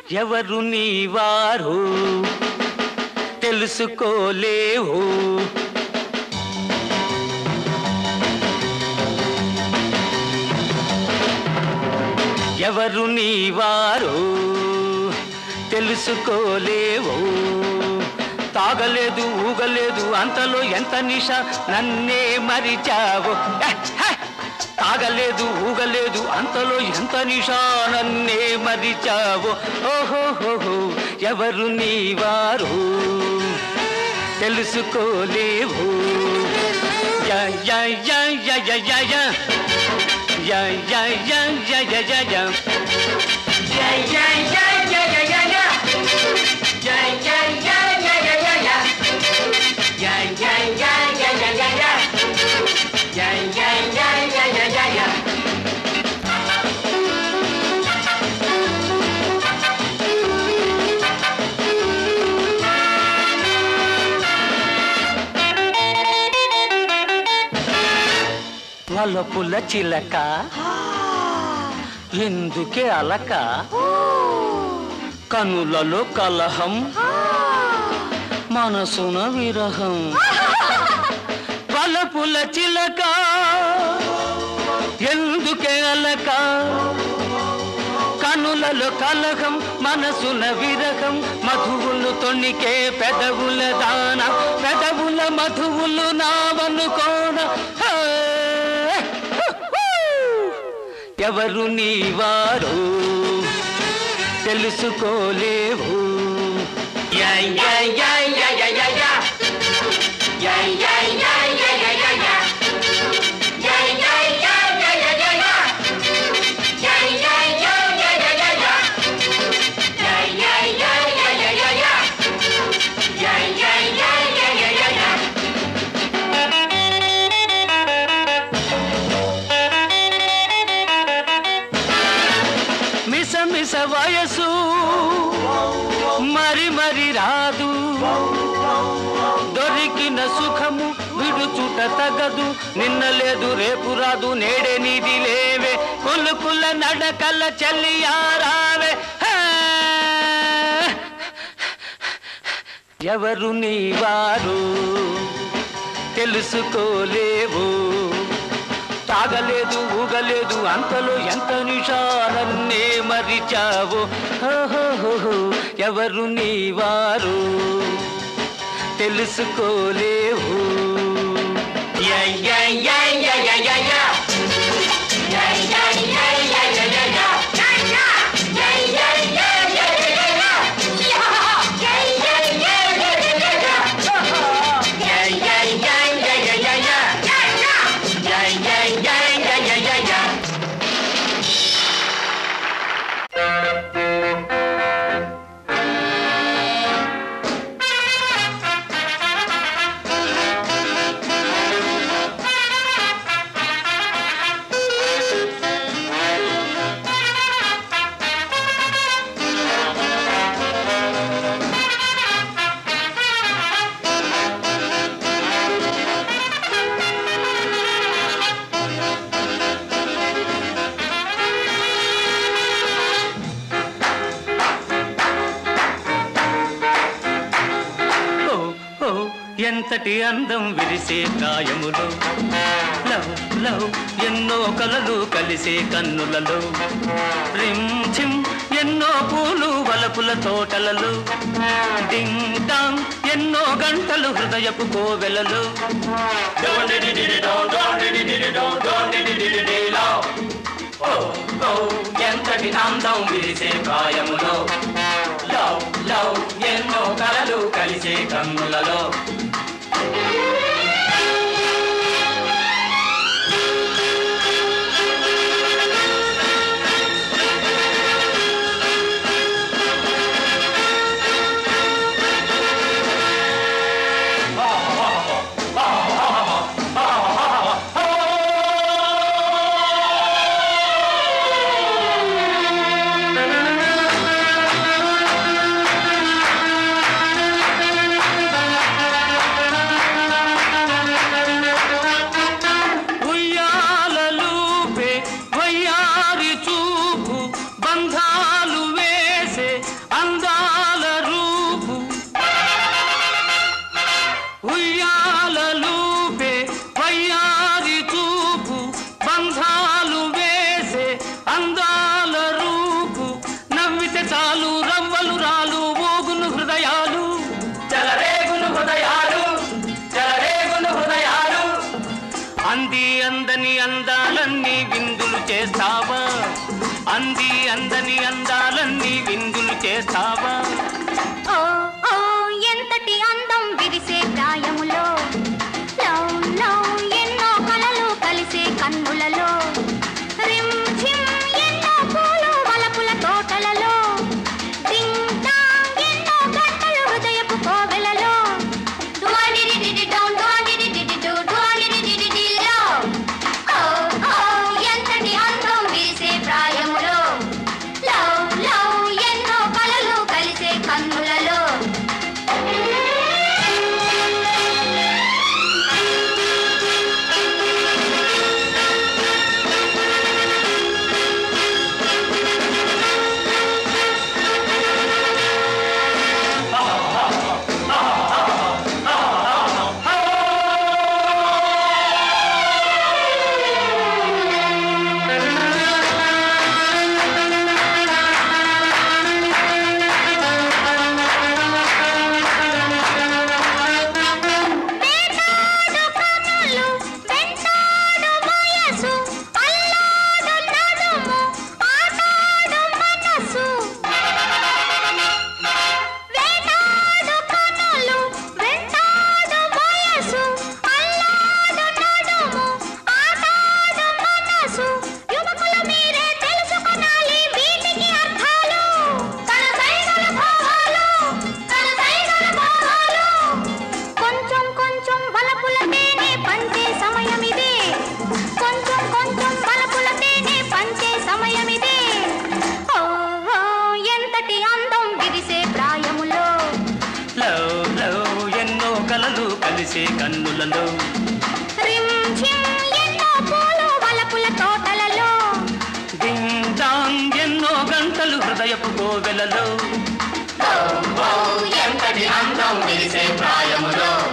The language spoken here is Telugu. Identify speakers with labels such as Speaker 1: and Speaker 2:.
Speaker 1: ఎవరు నీవారు తెలుసుకోలేవు ఎవరు నీవారు తెలుసుకోలేవు తాగలేదు ఊగలేదు అంతలో ఎంత నిష నన్నే మరిచావు హ, హ! తాగలేదు ఊగలేదు అంతలో ఎంత నిష నన్నే మరిచావు ఓహోహోహో ఎవరు నీవారు తెలుసుకోలేవు yeah yeah yeah yeah yeah yeah yeah yeah yeah yeah yeah yeah yeah yeah
Speaker 2: Yeah, yeah, yeah, yeah, yeah, yeah, yeah. Yeah, yeah, yeah, yeah, yeah, yeah, yeah. Yeah, yeah, yeah, yeah, yeah, yeah, yeah. Yeah, yeah, yeah, yeah, yeah, yeah, yeah.
Speaker 1: వలపుల చిలక ఎందుకే అలక కనులలో కలహం మనసున విరహం వలపుల చిలక ఎందుకే అలక కనులలో కలహం మనసున విరహం మధువులు తొణికే పెదవుల దాన పెదవుల మధువులు నావనుకోన హే! ఎవరు నీవారు తెలుసుకోలేవు
Speaker 2: Yeah, yeah, yeah, yeah, yeah, yeah, yeah. Yeah, yeah, yeah, yeah, yeah, yeah, yeah. Yeah, yeah, yeah, yeah, yeah, yeah, yeah. Yeah, yeah, yeah, yeah, yeah, yeah, yeah. Yeah, yeah, yeah, yeah, yeah, yeah, yeah. Yeah, yeah, yeah, yeah, yeah, yeah, yeah.
Speaker 1: మిస మిస వయసు మరి మరి రాదు దొరికిన సుఖము విడుచుట తగదు నిన్న లేదు రేపు రాదు నేడే నీది లేవే కులుకుల నడకల చెల్లియారావే హే! ఎవరు నీవారు తెలుసుకోలేవు తాగలేదు ఊగలేదు అంతలో ఎంత నిషాలన్నే మరిచావు ఓహోహోహో, ఎవరు నీవారు తెలుసుకోలేవు
Speaker 2: Yeah, yeah, yeah, yeah, yeah, yeah, yeah. Yeah, yeah, yeah, yeah, yeah, yeah, yeah. Yeah, yeah, yeah, yeah, yeah, yeah, yeah. Yeah, yeah, yeah, yeah, yeah, yeah, yeah. Yeah, yeah, yeah, yeah, yeah, yeah, yeah. Yeah, yeah, yeah, yeah, yeah, yeah, yeah.
Speaker 1: ఓ ఓ ఎంతటి అందం విరిసే గాయములు లవ్ లవ్ ఎన్నో కలలు కలిసే కన్నులలో రిమ్ ఝిమ్ ఎన్నో పూలు వలపుల తోటలలో డింగ్ డాంగ్ ఎన్నో గంటలు హృదయపు కోవెలలో ఓ ఓ ఎంతటి అందం విరిసే గాయములో లవ్ లవ్ ఎన్నో కలలు కలిసే కన్నులలో
Speaker 2: Yeah,
Speaker 1: అందని అందాలన్నీ విందులు చేస్తావా
Speaker 3: ఓ ఓ ఎంతటి అందం విరిసే ప్రాయములో లవ్ లవ్ ఎన్నో కలలు కలిసే కన్నులలో రిమ్ ఝిమ్ ఎన్నో పూలు వలపుల తోటలలో డింగ్ డాంగ్ ఎన్నో గంటలు హృదయపు కోవెలలో డువాడిడిడిడి డౌన్ డువాడిడిడిడి డు డువాడిడిడిడి లో ఓ ఓ ఎంతటి అందం విరిసే ప్రాయములో లవ్ లవ్ ఎన్నో కలలు కలిసే కన్నులలో వేటాడు కనులు వెంటాడు వయసు అల్లాడు నడుము ఆటాడు మనసు వేటాడు కనులు వెంటాడు వయసు అల్లాడు నడుము ఆటాడు మనసు యువకుల మీరే తెలుసుకొనాలి వీటికి అర్థాలు తన సైగల భావాలు తన సైగల భావాలు కొంచెం కొంచెం వలపుల తేనె పంచే సమయం ఇదే కొంచెం కొంచెం వలపుల తేనె పంచే సమయం ఇదే ఓ ఓ, ఎంతటి అందం విరిసే ప్రాయములో
Speaker 1: లవ్ లవ్ ఎన్నో కలలు కలిసే కన్నులలో
Speaker 3: రిమ్ ఝిమ్ ఎన్నో పూలు వలపుల తోటలలో
Speaker 1: డింగ్ డాంగ్ ఎన్నో గంటలు హృదయపు కోవెలలో
Speaker 2: ఎంతటి అందం విరిసే ప్రాయములో